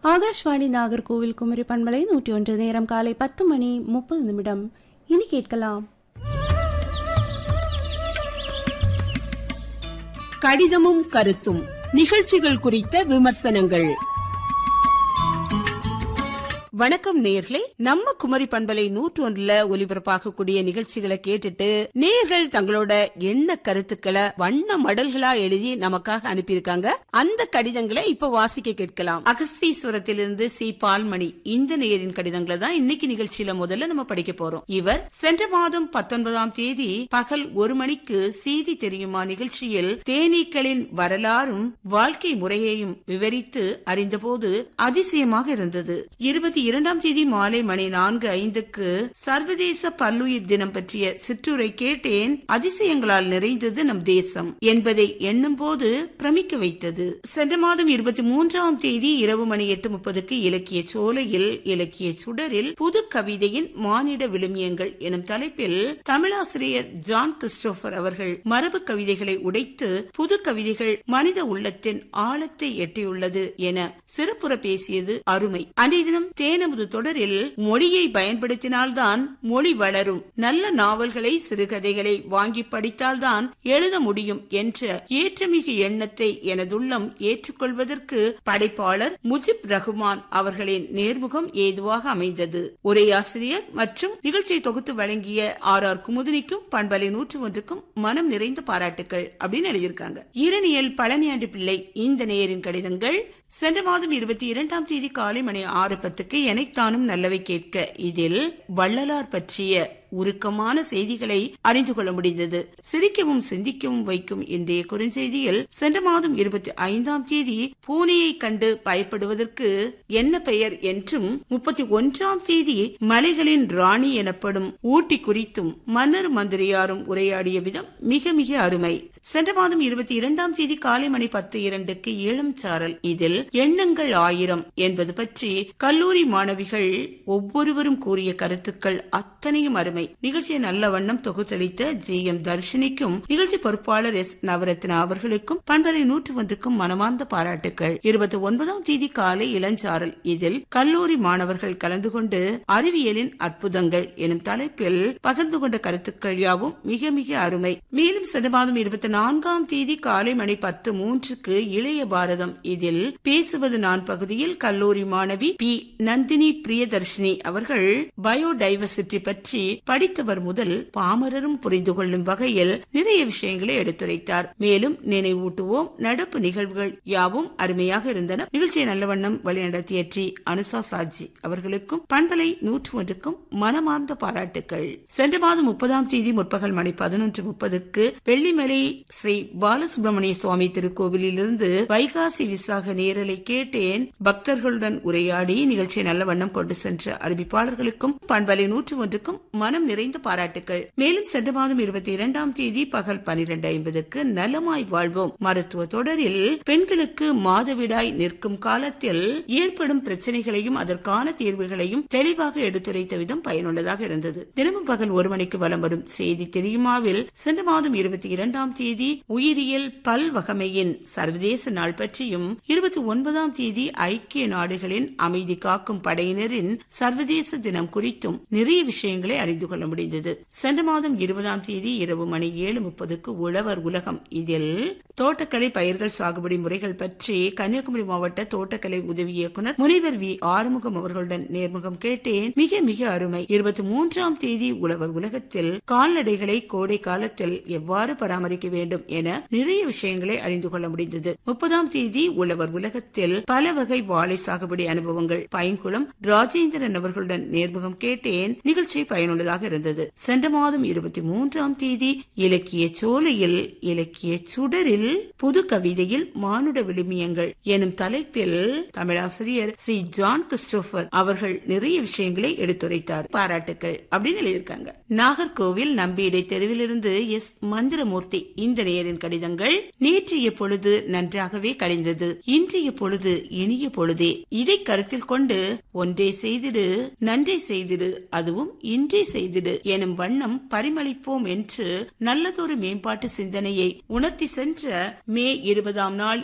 ஆகாஷ்வாணி நாகர்கோவில் குமரி பண்பலை நூற்றி ஒன்று நேரம் காலை பத்து மணி முப்பது நிமிடம் இனி கேட்கலாம் கடிதமும் கருத்தும் நிகழ்ச்சிகள் குறித்த விமர்சனங்கள் வணக்கம் நேயர்களே நம்ம குமரி பண்பலை நூற்று ஒன்றுல ஒலிபரப்பாகக்கூடிய நிகழ்ச்சிகளை கேட்டுட்டு நேயர்கள் தங்களோட எண்ண கருத்துக்களை வண்ண மடல்களா எழுதி நமக்காக அனுப்பியிருக்காங்க அந்த கடிதங்களை இப்ப வாசிக்க கேட்கலாம் அகஸ்தீஸ்வரத்திலிருந்து சி பால்மணி இந்த நேயரின் கடிதங்களை தான் இன்னைக்கு நிகழ்ச்சியில முதல்ல நம்ம படிக்க போறோம் இவர் சென்ற மாதம் பத்தொன்பதாம் தேதி பகல் ஒரு மணிக்கு செய்தி தெரியுமா நிகழ்ச்சியில் தேனீக்களின் வரலாறும் வாழ்க்கை முறையையும் விவரித்து அறிந்தபோது அதிசயமாக இருந்தது இருபத்தி இரண்டாம் தேதி மாலை மணி நான்கு ஐந்துக்கு சர்வதேச பல்லுயிர் தினம் பற்றிய சிற்றுரை கேட்டேன் அதிசயங்களால் நிறைந்தது நம் தேசம் என்பதை எண்ணும் போது பிரமிக்க வைத்தது சென்ற மாதம் இருபத்தி மூன்றாம் தேதி இரவு மணி எட்டு முப்பதுக்கு இலக்கிய சோலையில் இலக்கிய சுடரில் புது கவிதையின் மானிட விழுமியங்கள் எனும் தலைப்பில் தமிழாசிரியர் ஜான் கிறிஸ்டோபர் அவர்கள் மரபு கவிதைகளை உடைத்து புது கவிதைகள் மனித உள்ளத்தின் ஆழத்தை எட்டியுள்ளது என சிறப்புற பேசியது அருமை அன்றைய தினம் தேனமுது தொடரில் மொழியை பயன்படுத்தினால்தான் மொழி வளரும் நல்ல நாவல்களை சிறுகதைகளை வாங்கி படித்தால்தான் எழுத முடியும் என்ற ஏற்றமிகு எண்ணத்தை எனதுள்ளம் ஏற்றுக்கொள்வதற்கு படைப்பாளர் முஜிப் ரகுமான் அவர்களின் நேர்முகம் ஏதுவாக அமைந்தது உரையாசிரியர் மற்றும் நிகழ்ச்சியை தொகுத்து வழங்கிய ஆர் ஆர் குமுதினிக்கும் பண்பலை நூற்று ஒன்றுக்கும் மனம் நிறைந்த பாராட்டுக்கள் அப்படின்னு எழுதியிருக்காங்க இரணியல் பழனியாண்டு பிள்ளை இந்த நேயரின் கடிதங்கள் சென்ற மாதம் இருபத்தி இரண்டாம் தேதி காலை மணி ஆறு பத்துக்கு எனைத்தானும் நல்லவை கேட்க இதில் வள்ளலார் பற்றிய உருக்கமான செய்திகளை அறிந்து கொள்ள முடிந்தது சிரிக்கவும் சிந்திக்கவும் வைக்கும் இன்றைய குறுஞ்செய்தியில் சென்ற மாதம் இருபத்தி ஐந்தாம் தேதி பூனையை கண்டு பயப்படுவதற்கு என்ன பெயர் என்றும் முப்பத்தி ஒன்றாம் தேதி மலைகளின் ராணி எனப்படும் ஊட்டி குறித்தும் மன்னர் மந்திரியாரும் உரையாடிய விதம் மிக மிக அருமை சென்ற மாதம் இருபத்தி இரண்டாம் தேதி காலை மணி பத்து இரண்டுக்கு ஏழம் சாரல் இதில் எண்ணங்கள் ஆயிரம் என்பது பற்றி கல்லூரி மாணவிகள் ஒவ்வொருவரும் கூறிய கருத்துக்கள் அத்தனையும் அருமை நிகழ்ச்சியை நல்ல வண்ணம் தொகுத்தளித்த ஜி எம் தர்ஷினிக்கும் நிகழ்ச்சி பொறுப்பாளர் எஸ் நவரத்னா அவர்களுக்கும் பண்பலை நூற்று ஒன்றுக்கும் மனமார்ந்த பாராட்டுகள் இருபத்தி ஒன்பதாம் தேதி காலை இளஞ்சாரல் இதில் கல்லூரி மாணவர்கள் கலந்து கொண்டு அறிவியலின் அற்புதங்கள் எனும் தலைப்பில் பகிர்ந்து கொண்ட கருத்துக்கள் யாவும் மிக மிக அருமை மேலும் சென்ற மாதம் இருபத்தி நான்காம் தேதி காலை மணி பத்து மூன்றுக்கு இளைய பாரதம் இதில் பேசுவது நான் பகுதியில் கல்லூரி மாணவி பி நந்தினி பிரியதர்ஷினி அவர்கள் பயோடைவர்சிட்டி பற்றி படித்தவர் முதல் பாமரரும் புரிந்து கொள்ளும் வகையில் நிறைய விஷயங்களை எடுத்துரைத்தார் மேலும் நினைவூட்டுவோம் நடப்பு நிகழ்வுகள் யாவும் அருமையாக இருந்தன நிகழ்ச்சியை நல்லவண்ணம் வழிநடத்திய டி அனுசா சாஜி அவர்களுக்கும் பண்பலை நூற்று ஒன்றுக்கும் மனமார்ந்த பாராட்டுகள் சென்ற மாதம் முப்பதாம் தேதி முற்பகல் மணி பதினொன்று முப்பதுக்கு வெள்ளிமலை ஸ்ரீ பாலசுப்ரமணிய சுவாமி திருக்கோவிலில் இருந்து வைகாசி விசாக நேரலை கேட்டேன் பக்தர்களுடன் உரையாடி நிகழ்ச்சியை நல்ல வண்ணம் கொண்டு சென்ற அறிவிப்பாளர்களுக்கும் பண்பலை நூற்று ஒன்றுக்கும் மனம் நிறைந்த பாராட்டுகள் மேலும் சென்ற மாதம் இருபத்தி இரண்டாம் தேதி பகல் பனிரெண்டு ஐம்பதுக்கு நலமாய் வாழ்வோம் மருத்துவ தொடரில் பெண்களுக்கு மாதவிடாய் நிற்கும் காலத்தில் ஏற்படும் பிரச்சனைகளையும் அதற்கான தீர்வுகளையும் தெளிவாக எடுத்துரைத்த விதம் பயனுள்ளதாக இருந்தது தினமும் பகல் ஒரு மணிக்கு வலம் வரும் செய்தி தெரியுமாவில் சென்ற மாதம் இருபத்தி இரண்டாம் தேதி உயிரியல் பல்வகமையின் சர்வதேச நாள் பற்றியும் இருபத்தி ஒன்பதாம் தேதி ஐக்கிய நாடுகளின் அமைதி காக்கும் படையினரின் சர்வதேச தினம் குறித்தும் நிறைய விஷயங்களை அறிந்து கொள்ள முடிந்தது சென்ற மாதம் இருபதாம் தேதி இரவு மணி ஏழு முப்பதுக்கு உழவர் உலகம் இதில் தோட்டக்கலை பயிர்கள் சாகுபடி முறைகள் பற்றி கன்னியாகுமரி மாவட்ட தோட்டக்கலை உதவி இயக்குநர் முனைவர் வி ஆறுமுகம் அவர்களுடன் நேர்முகம் கேட்டேன் மிக மிக அருமை இருபத்தி மூன்றாம் தேதி உழவர் உலகத்தில் கால்நடைகளை கோடை காலத்தில் எவ்வாறு பராமரிக்க வேண்டும் என நிறைய விஷயங்களை அறிந்து கொள்ள முடிந்தது முப்பதாம் தேதி உழவர் உலகத்தில் பல வகை வாழை சாகுபடி அனுபவங்கள் பைங்குளம் ராஜேந்திரன் அவர்களுடன் நேர்முகம் கேட்டேன் நிகழ்ச்சி பயனுள்ளதாக இருந்தது சென்ற மாதம் இருபத்தி மூன்றாம் தேதி இலக்கிய சோலையில் இலக்கிய சுடரில் புது கவிதையில் மானுட விழுமியங்கள் எனும் தலைப்பில் தமிழாசிரியர் சி ஜான் கிறிஸ்டோபர் அவர்கள் நிறைய விஷயங்களை எடுத்துரைத்தார் பாராட்டுக்கள் அப்படின்னு எழுதியிருக்காங்க நாகர்கோவில் நம்பியிடை தெருவிலிருந்து எஸ் மந்திரமூர்த்தி இந்த நேரின் கடிதங்கள் நேற்றைய பொழுது நன்றாகவே கழிந்தது இன்றைய பொழுது இனிய பொழுதே இதை கருத்தில் கொண்டு ஒன்றே செய்திடு நன்றே செய்திடு அதுவும் இன்றே செய்திடு எனும் வண்ணம் பரிமளிப்போம் என்று நல்லதொரு மேம்பாட்டு சிந்தனையை உணர்த்தி சென்ற மே இருபதாம் நாள்